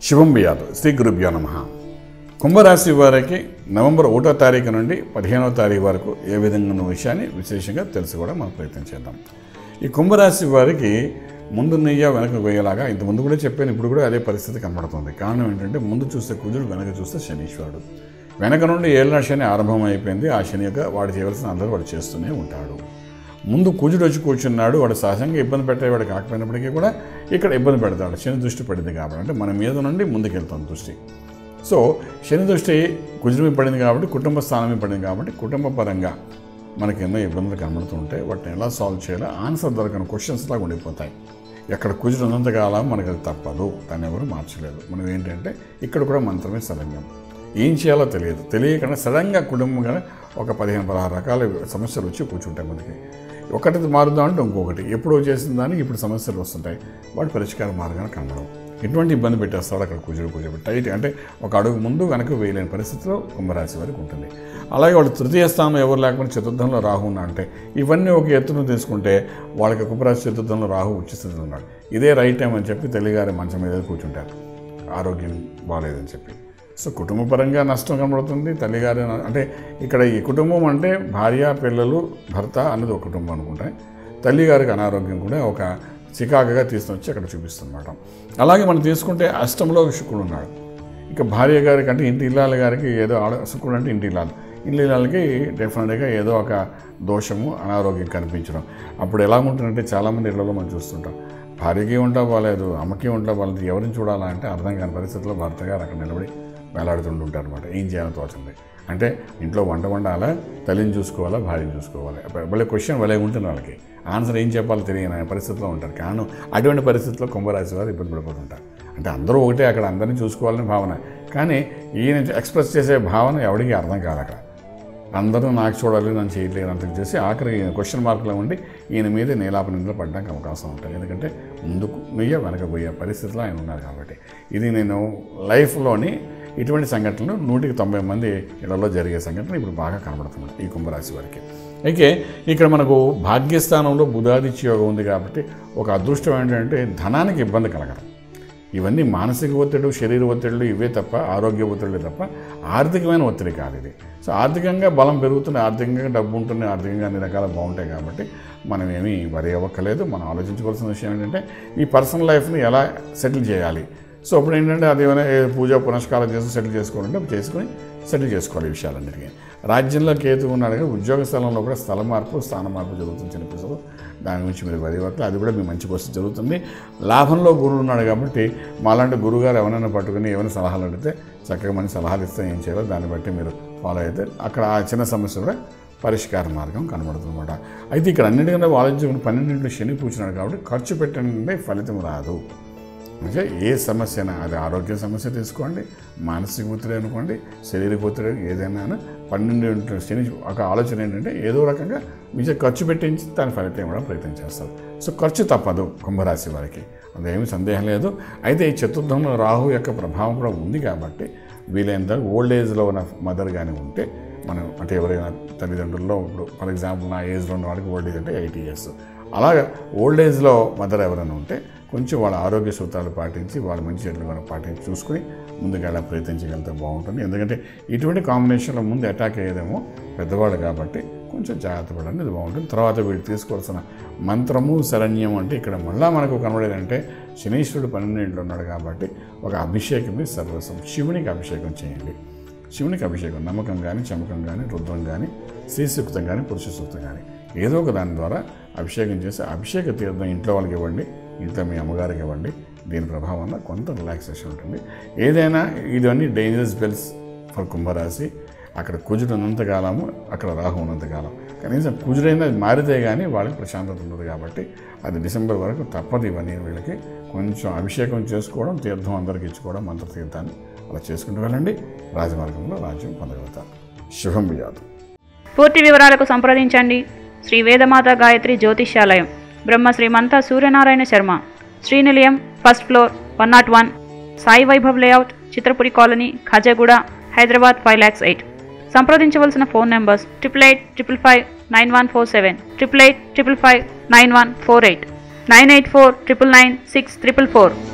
శుభం బియాదు శ్రీ గురుభ్యో నమ కుంభరాశి వారికి నవంబర్ ఒకటో తారీఖు నుండి పదిహేనవ తారీఖు వరకు ఏ విధంగా ఉన్న విషయాన్ని విశేషంగా తెలుసుకోవడం మనం ప్రయత్నం చేద్దాం ఈ కుంభరాశి వారికి ముందు నెయ్య వెనక పోయేలాగా ఇంత ముందు కూడా చెప్పాను ఇప్పుడు కూడా అదే పరిస్థితి కనబడుతుంది కారణం ఏంటంటే ముందు చూస్తే కుజుడు వెనక చూస్తే శనీశ్వరుడు వెనక నుండి ఏళ్ళ శని ఆరంభం అయిపోయింది ఆ శని యొక్క వాడు చేయవలసిన అందరూ వాడు చేస్తూనే ఉంటాడు ముందు కుజుడు వచ్చి కూర్చున్నాడు వాడు సహజంగా ఇబ్బంది పెట్టేవాడు కాకపోయినప్పటికీ కూడా ఇక్కడ ఇబ్బంది పెడతాడు శని దృష్టి పడింది కాబట్టి అంటే మన మీద నుండి ముందుకెళ్తాం దృష్టి సో శని దృష్టి కుజుడి మీద పడింది కాబట్టి కుటుంబ స్థానం మీద పడింది కాబట్టి కుటుంబ పరంగా మనకి ఎన్నో ఇబ్బందులు కనబడుతుంటాయి వాటిని ఎలా సాల్వ్ చేయాలో ఆన్సర్ దొరకని క్వశ్చన్స్ లాగా ఉండిపోతాయి ఎక్కడ కుజుడు ఉన్నంతకాలం మనకి అది తప్పదు దాన్ని ఎవరు మార్చలేదు మనం ఏంటంటే ఇక్కడ కూడా మంత్రమే సరైనం ఏం చేయాలో తెలియదు తెలియకుండా సడన్గా కుటుంబంగా ఒక పదిహేను పదహారు రకాల సమస్యలు వచ్చి కూర్చుంటాయి మనకి ఒకటి మారుదాం అంటే ఇంకొకటి ఎప్పుడో చేసిన దానికి ఇప్పుడు సమస్యలు వస్తుంటాయి వాటి పరిష్కార మార్గాన్ని కనబడవు ఎటువంటి ఇబ్బంది పెట్టేస్తాడు అక్కడ కుజుడు కుజుడు టైట్ అంటే ఒక అడుగు ముందు వెనక వేయలేని పరిస్థితిలో కుంభరాశి వారికి ఉంటుంది అలాగే వాళ్ళు తృతీయ స్థానం ఎవరు లేకపోతే చతుర్థంలో రాహు ఉన్నా అంటే ఇవన్నీ ఒక ఎత్తున తీసుకుంటే వాళ్ళకి కుంభరాశి చతుర్థంలో రాహు ఉచ్చిస్థితిలో ఉన్నాడు ఇదే రైట్ టైం అని చెప్పి తెలియగారి మంచం మీద కూర్చుంటారు ఆరోగ్యం బాగాలేదని చెప్పి సో కుటుంబపరంగా నష్టం కనబడుతుంది తల్లిగారి అంటే ఇక్కడ ఈ కుటుంబం అంటే భార్య పిల్లలు భర్త అన్నది ఒక కుటుంబం అనుకుంటే తల్లిగారికి అనారోగ్యం కూడా ఒక చికాకుగా తీసుకొని వచ్చి అక్కడ చూపిస్తుందన్నమాట అలాగే మనం తీసుకుంటే అష్టంలో శుక్రుడు ఉన్నాడు ఇక భార్య గారికి అంటే ఇంటి ఇల్లాల గారికి ఏదో ఆడ శుక్రుడు అంటే ఇంటి ఇల్లాలు ఇంటి ఇల్లాలకి డెఫినెట్గా ఏదో ఒక దోషము అనారోగ్యం కనిపించడం అప్పుడు ఎలా ఉంటుందంటే చాలామంది ఇళ్లలో మనం చూస్తుంటాం భార్యకి ఉంటా బాగాలేదు అమ్మకి ఉంటా బాగాలేదు ఎవరిని చూడాలా అంటే అర్థం కాని పరిస్థితుల్లో భర్త గారు అక్కడ నిలబడి వేలాడుతుంటుంటారు అనమాట ఏం చేయాలో తోచండి అంటే ఇంట్లో వంట వండాలా తల్లిని చూసుకోవాలా భార్యని చూసుకోవాలి భలే క్వశ్చన్ భలే ఉంటుంది వాళ్ళకి ఆన్సర్ ఏం చెప్పాలో తెలియని పరిస్థితిలో ఉంటారు కారణం అటువంటి పరిస్థితుల్లో కుంభరాశి వారు ఇబ్బంది పడిపోతుంటారు అంటే అందరూ ఒకటే అక్కడ అందరినీ చూసుకోవాలని భావన కానీ ఈయన ఎక్స్ప్రెస్ చేసే భావన ఎవరికి అర్థం కాదు అక్కడ అందరూ నాకు చూడాలి నన్ను చేయట్లేదు అంత చేసి ఆఖరి క్వశ్చన్ మార్కులో ఉండి ఈయన మీద నీలాప నిందలు పడడానికి అవకాశం ఉంటుంది ఎందుకంటే ముందుకు నుయ్య వెనకపోయే పరిస్థితిలో ఆయన ఉన్నారు కాబట్టి ఇది నేను లైఫ్లోని ఇటువంటి సంఘటనలు నూటికి తొంభై మంది ఇళ్లలో జరిగే సంఘటన ఇప్పుడు బాగా కనబడుతుంది ఈ కుంభరాశి వారికి అయితే ఇక్కడ మనకు భాగ్యస్థానంలో బుధాదిత్య యోగం ఉంది కాబట్టి ఒక అదృష్టం ఏంటంటే ధనానికి ఇబ్బంది కలగదు ఇవన్నీ మానసిక ఒత్తిడి శరీర ఒత్తిడులు ఇవే తప్ప ఆరోగ్య ఒత్తిడులు తప్ప ఆర్థికమైన ఒత్తిడి కాదు ఇది సో ఆర్థికంగా బలం పెరుగుతుంది ఆర్థికంగా డబ్బు ఉంటుంది ఆర్థికంగా అన్ని రకాల బాగుంటాయి కాబట్టి మనం ఏమీ వరి అవ్వక్కలేదు మనం ఆలోచించుకోవాల్సిన విషయం ఏంటంటే ఈ పర్సనల్ లైఫ్ని ఎలా సెటిల్ చేయాలి సో అప్పుడు ఏంటంటే అది ఏమైనా ఏ పూజ పునస్కారం చేసి సెటిల్ చేసుకోవాలంటే అప్పుడు చేసుకొని సెటిల్ చేసుకోవాలి ఈ విషయాలన్నిటికీ రాజ్యంలో కేతు ఉన్నాడు కానీ ఉద్యోగ స్థలంలో కూడా స్థల మార్పు స్థాన మార్పు జరుగుతుంది చిన్నపిల్లలు దాని గురించి మీరు వరి వర్క్ అది కూడా మీ మంచి కోసం జరుగుతుంది లాభంలో గురువు ఉన్నాడు కాబట్టి మాలాంటి గురువుగారు ఎవరైనా పట్టుకుని ఏమైనా సలహాలు అడిగితే చక్కగా మంచి సలహాలు ఇస్తే ఏం చేయాలో దాన్ని బట్టి మీరు ఫాలో అయితే అక్కడ ఆ చిన్న సమస్య కూడా పరిష్కార మార్గం కనబడుతుందన్నమాట అయితే ఇక్కడ అన్నిటికన్నా ఆలోచించుకుని పన్నెండింటిలో శని కూర్చున్నాడు కాబట్టి ఖర్చు పెట్టండి ఫలితం రాదు అంటే ఏ సమస్య అయినా అది ఆరోగ్య సమస్య తీసుకోండి మానసిక ఒత్తిడి అనుకోండి శరీర ఒత్తిడి ఏదైనా పన్నెండు శని ఒక ఆలోచన ఏంటంటే ఏదో రకంగా మీరు ఖర్చు పెట్టించి దాని ఫలితం ఇవ్వడం ప్రయత్నం చేస్తారు సో ఖర్చు తప్పదు కుంభరాశి వారికి అదేమీ సందేహం లేదు అయితే ఈ చతుర్థంలో రాహు యొక్క ప్రభావం కూడా ఉంది కాబట్టి వీలైనంత ఓల్డ్ ఏజ్లో ఉన్న మదర్ కానీ ఉంటే మనం అంటే ఎవరైనా తల్లిదండ్రుల్లో ఇప్పుడు ఫర్ ఎగ్జాంపుల్ నా ఏజ్లో ఉన్న వాడికి ఓల్డ్ ఏజ్ అంటే ఎయిటీ ఇయర్స్ అలాగా ఓల్డ్ ఏజ్లో మదర్ ఎవరైనా ఉంటే కొంచెం వాళ్ళ ఆరోగ్య సూత్రాలు పాటించి వాళ్ళ మంచి చెట్లు మనం పాటించి చూసుకుని ముందుగా ప్రయత్నించగలిగితే బాగుంటుంది ఎందుకంటే ఇటువంటి కాంబినేషన్లో ముందు అటాక్ అయ్యేదేమో పెద్దవాళ్ళు కాబట్టి కొంచెం జాగ్రత్త పడండి ఇది బాగుంటుంది తర్వాత వీళ్ళు తీసుకోవాల్సిన మంత్రము శరణ్యం అంటే ఇక్కడ మళ్ళా మనకు కనబడేదంటే శనీశ్వరుడు పన్నెండింట్లో ఉన్నాడు కాబట్టి ఒక అభిషేకమే సర్వస్వం శివునికి అభిషేకం చేయండి శివునికి అభిషేకం నమ్మకం కానీ చమకం కానీ రుద్రం కానీ శ్రీ సూక్తం కానీ పురుష సూక్తం కానీ ఏదో ఒక దాని ద్వారా అభిషేకం చేసి అభిషేక తీర్థం ఇంట్లో వాళ్ళకి ఇవ్వండి ఇంట్లో మీ అమ్మగారికి ఇవ్వండి దీని ప్రభావం వల్ల కొంత రిలాక్సేషన్ ఉంటుంది ఏదైనా ఇవన్నీ డేంజరస్ బెల్స్ ఫర్ కుంభరాశి అక్కడ కుజుడు ఉన్నంతకాలము అక్కడ రాహు ఉన్నంతకాలం కనీసం కుజుడైనా అది మారితే కానీ వాళ్ళకి ప్రశాంతత ఉండదు కాబట్టి అది డిసెంబర్ వరకు తప్పదు ఇవన్నీ వీళ్ళకి కొంచెం అభిషేకం చేసుకోవడం తీర్థం అందరికి ఇచ్చుకోవడం మంత్ర తీర్థాన్ని అలా చేసుకుంటూ వెళ్ళండి రాజమార్గంలో రాజ్యం పొందగలుగుతారు శుభం బియాదు పూర్తి వివరాలకు సంప్రదించండి Shri Vedamata Gayatri Jyotishyalayam Brahma Srimantha Suryanarayana Sharma Srinilayam first floor one nought one Sai Vaibhav layout Chitrapuri colony Khajaguda Hyderabad five lakhs eight సంప్రదించవలసిన phone numbers triple eight triple five nine one four seven triple eight triple five nine one four eight nine eight four triple nine six triple four